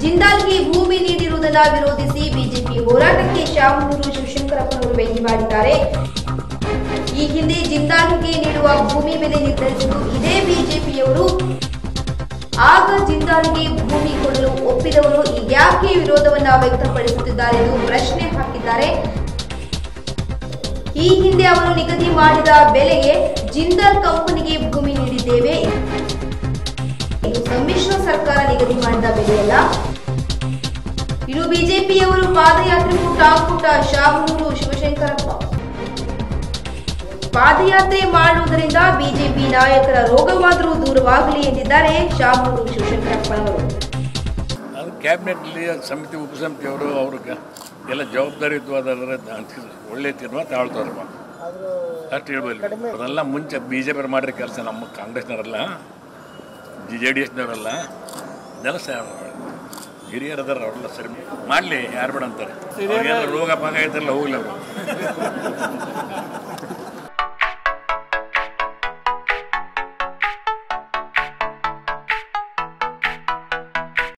ಜಿಂದಾಲ್ಗೆ ಭೂಮಿ ನೀಡಿರುವುದನ್ನ ವಿರೋಧಿಸಿ ಬಿಜೆಪಿ ಹೋರಾಟಕ್ಕೆ ಶಾಮನೂರು ಶಿವಶಂಕರಪ್ಪನವರು ಭೇಟಿ ಮಾಡಿದ್ದಾರೆ ಈ ಹಿಂದೆ ಜಿಂದಾಲ್ಗೆ ನೀಡುವ ಭೂಮಿ ಬೆಲೆ ನಿರ್ಧರಿಸಿದ್ದು ಇದೇ ಬಿಜೆಪಿಯವರು ಆಗ ಜಿಂದಾಲ್ಗೆ ಭೂಮಿ ಕೊಡಲು ಒಪ್ಪಿದವರು ಯಾಕೆ ವಿರೋಧವನ್ನ ವ್ಯಕ್ತಪಡಿಸುತ್ತಿದ್ದಾರೆ ಎಂದು ಪ್ರಶ್ನೆ ಹಾಕಿದ್ದಾರೆ ಈ ಹಿಂದೆ ಅವರು ನಿಗದಿ ಮಾಡಿದ ಬೆಲೆಗೆ ಜಿಂದಾಲ್ ಕಂಪನಿಗೆ ಭೂಮಿ ನೀಡಿದ್ದೇವೆ ಇದು ಸಮ್ಮಿಶ್ರ ಸರ್ಕಾರ ನಿಗದಿ ಮಾಡಿದ ಬೆಲೆಯಲ್ಲ ಇದು ಬಿಜೆಪಿಯವರು ಪಾದಯಾತ್ರೆ ಪುಟ ಪುಟ ಶಾಮನೂರು ಶಿವಶಂಕರಪ್ಪ ಪಾದಯಾತ್ರೆ ಮಾಡುವುದರಿಂದ ಬಿಜೆಪಿ ನಾಯಕರ ರೋಗವಾದರೂ ದೂರವಾಗಲಿ ಎಂದಿದ್ದಾರೆ ಶಾಮನೂರು ಶಿವಶಂಕರಪ್ಪನವರು ಅದು ಕ್ಯಾಬಿನೆಟ್ಲಿ ಸಮಿತಿ ಉಪಸಮಿತಿಯವರು ಅವ್ರಿಗೆ ಎಲ್ಲ ಜವಾಬ್ದಾರಿಯುತವಾದ ಒಳ್ಳೆ ತೀರ್ಮಾನ ತಾಳ್ತಾರಮ್ಮ ಅಷ್ಟು ಹೇಳ್ಬೋದು ಅದೆಲ್ಲ ಮುಂಚೆ ಬಿ ಜೆ ಪಿ ಮಾಡಿರೋ ಕೆಲಸ ನಮ್ಮ ಕಾಂಗ್ರೆಸ್ನವರಲ್ಲ ಜಿ ಜೆ ಡಿ ಎಸ್ನವರಲ್ಲ ಇದೆಲ್ಲ ಸ ಹಿರಿಯರು ಅದಾರ ಅವರೆಲ್ಲ ಸರಿ ಮಾಡಲಿ ಯಾರು ಬೇಡ ಅಂತಾರೆ ಅವ್ರಿಗೆಲ್ಲ ರೋಗ ಪಾಗ ಐತಾರಲ್ಲ ಹೋಗ್ಲಿ ಅವರು